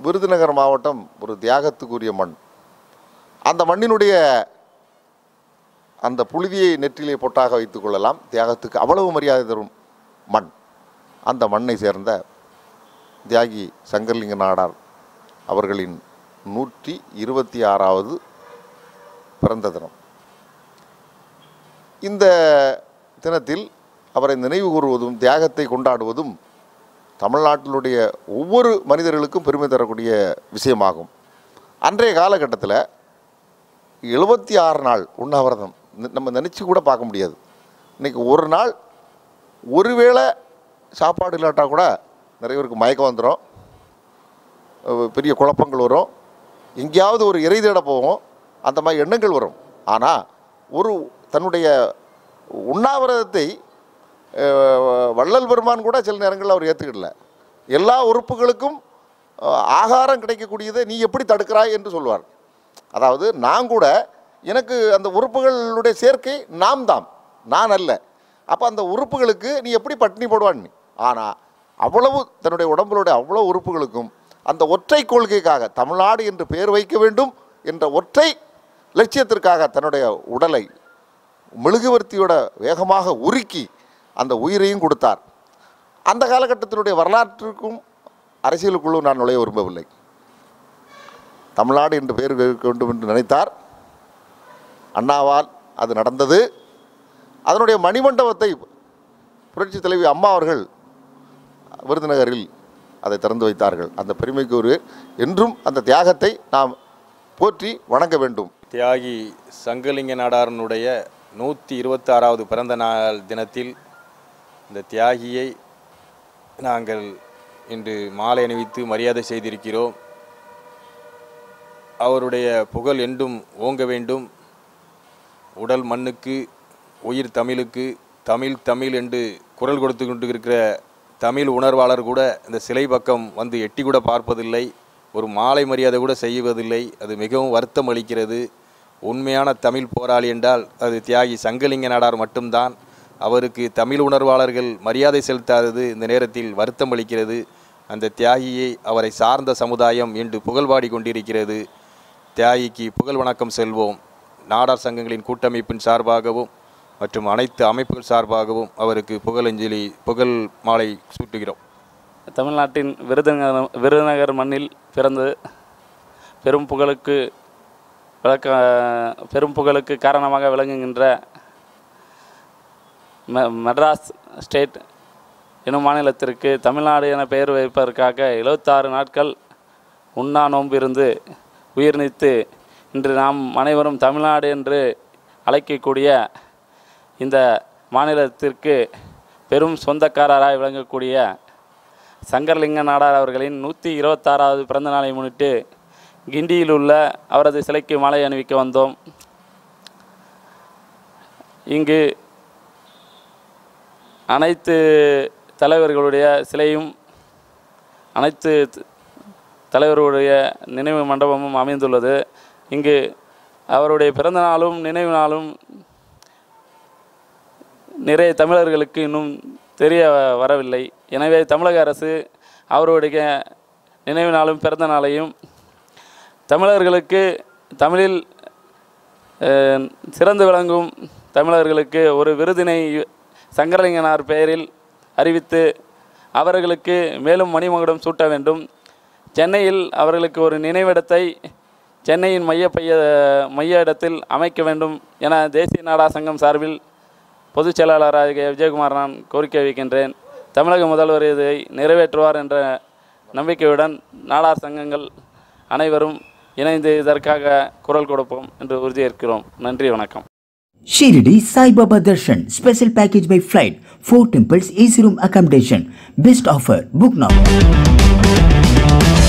விருதுநகர் மாவட்டம் ஒரு தியாகத்துக்குரிய மண் அந்த மண்ணினுடைய அந்த புழுதியை நெற்றிலே பொட்டாக வைத்துக் கொள்ளலாம் தியாகத்துக்கு அவ்வளவு மரியாதை தரும் மண் அந்த மண்ணை சேர்ந்த தியாகி சங்கர்லிங்க நாடார் அவர்களின் நூற்றி இருபத்தி ஆறாவது பிறந்த தினம் இந்த தினத்தில் அவரை நினைவு கூறுவதும் தியாகத்தை கொண்டாடுவதும் தமிழ்நாட்டினுடைய ஒவ்வொரு மனிதர்களுக்கும் பெருமை தரக்கூடிய விஷயமாகும் அன்றைய காலகட்டத்தில் எழுபத்தி ஆறு நாள் உண்ணாவிரதம் ந- நம்ம நினச்சி கூட பார்க்க முடியாது இன்றைக்கி ஒரு நாள் ஒருவேளை சாப்பாடு இல்லாட்டா கூட நிறைய பேருக்கு மயக்கம் வந்துடும் அஹ் பெரிய குழப்பங்கள் வரும் எங்கேயாவது ஒரு இறை தேட போவோம் அந்த மாதிரி எண்ணங்கள் வரும் ஆனால் ஒரு தன்னுடைய உண்ணாவிரதத்தை அஹ், வள்ளல் பெருமான் கூட சில நேரங்களில் அவர் ஏற்றுக்கிடல எல்லா உறுப்புகளுக்கும் அஹ், ஆகாரம் கிடைக்கக்கூடியதை நீ எப்படி தடுக்கிறாய் என்று சொல்வார் அதாவது நான் கூட எனக்கு அந்த உறுப்புகளுடைய சேர்க்கை நாம் தாம் நான் அல்ல அப்போ அந்த உறுப்புகளுக்கு நீ எப்படி பட்டினி போடுவான் நீ ஆனால் அவ்வளவு தன்னுடைய உடம்புடைய அவ்வளோ உறுப்புகளுக்கும் அந்த ஒற்றை கொள்கைக்காக தமிழ்நாடு என்று பெயர் வைக்க வேண்டும் என்ற ஒற்றை லட்சியத்திற்காக தன்னுடைய உடலை மெழுகுவர்த்தியோட வேகமாக உருக்கி அந்த உயிரையும் கொடுத்தார் அந்த காலகட்டத்தினுடைய வரலாற்றுக்கும் அரசியலுக்குள்ளும் நான் நுழைய விரும்பவில்லை தமிழ்நாடு என்று பெயர் வைக்க வேண்டும் என்று நினைத்தார் அண்ணாவால் அது நடந்தது அதனுடைய மணிமண்டபத்தை புரட்சி தலைவி அம்மா அவர்கள் விருதுநகரில் அதை திறந்து வைத்தார்கள் அந்த பெருமைக்கு ஒரு என்றும் அந்த தியாகத்தை நாம் போற்றி வணங்க வேண்டும் தியாகி சங்கலிங்க நாடாரனுடைய நூற்றி இருபத்தாறாவது பிறந்த நாள் தினத்தில் இந்த தியாகியை நாங்கள் இன்று மாலை அணிவித்து மரியாதை செய்திருக்கிறோம் அவருடைய புகழ் என்றும் ஓங்க வேண்டும் உடல் மண்ணுக்கு உயிர் தமிழுக்கு தமிழ் தமிழ் என்று குரல் கொடுத்து கொண்டு இருக்கிற தமிழ் உணர்வாளர் கூட இந்த சிலை பக்கம் வந்து எட்டி கூட பார்ப்பதில்லை ஒரு மாலை மரியாதை கூட செய்வதில்லை அது மிகவும் வருத்தம் அளிக்கிறது உண்மையான தமிழ் போராளி என்றால் அது தியாகி சங்கலிங்க நாடார் மட்டும்தான் அவருக்கு தமிழ் உணர்வாளர்கள் மரியாதை செலுத்தாதது இந்த நேரத்தில் வருத்தம் அளிக்கிறது அந்த தியாகியை அவரை சார்ந்த சமுதாயம் இன்று புகழ்பாடி கொண்டிருக்கிறது தியாகிக்கு புகழ் வணக்கம் செல்வோம் நாடார் சங்கங்களின் கூட்டமைப்பின் சார்பாகவும் மற்றும் அனைத்து அமைப்புகள் சார்பாகவும் அவருக்கு புகழஞ்சலி புகழ் மாலை சூட்டுகிறோம் தமிழ்நாட்டின் விருதுநகர் விருதுநகர் மண்ணில் பிறந்து பெரும் புகழுக்கு விளக்க பெரும் புகழுக்கு காரணமாக விளங்குகின்ற ம மெட்ராஸ் ஸ்டேட் எனும் மாநிலத்திற்கு தமிழ்நாடு என பெயர் வைப்பதற்காக எழுபத்தாறு நாட்கள் உண்ணா நோன்பு இருந்து உயிர் நீத்து இன்று நாம் அனைவரும் தமிழ்நாடு என்று அழைக்கக்கூடிய இந்த மாநிலத்திற்கு பெரும் சொந்தக்காரராய் விளங்கக்கூடிய சங்கர்லிங்க நாடார் அவர்களின் நூற்றி இருபத்தாறாவது பிறந்த நாளை முன்னிட்டு கிண்டியில் உள்ள அவரது சிலைக்கு மாலை அணிவிக்க வந்தோம் இங்கு அனைத்து தலைவர்களுடைய சிலையும் அனைத்து த- தலைவர்களுடைய நினைவு மண்டபமும் அமைந்துள்ளது இங்கு அவருடைய பிறந்த நாளும் நினைவு நாளும் நிறைய தமிழர்களுக்கு இன்னும் தெரிய வரவில்லை எனவே தமிழக அரசு அவருடைய நினைவு நாளும் பிறந்த நாளையும் தமிழர்களுக்கு தமிழில் அஹ், சிறந்து விளங்கும் தமிழர்களுக்கு ஒரு விருதினை சங்கரலிங்கனார் பெயரில் அறிவித்து அவர்களுக்கு மேலும் மணிமகுடம் சூட்ட வேண்டும் சென்னையில் அவர்களுக்கு ஒரு நினைவிடத்தை சென்னையின் மைய பைய மைய இடத்தில் அமைக்க வேண்டும் என தேசிய நாடா சங்கம் சார்பில் பொதுச் செயலாளராக விஜயகுமார் நான் கோரிக்கை வைக்கின்றேன் தமிழக முதல்வர் இதை நிறைவேற்றுவார் என்ற நம்பிக்கையுடன் நாடார் சங்கங்கள் அனைவரும் இணைந்து இதற்காக குரல் கொடுப்போம் என்று உறுதியேற்கிறோம் நன்றி வணக்கம் Shirdi Sai Baba Darshan special package by flight. Four temples, AC room accommodation. Best offer. Book now.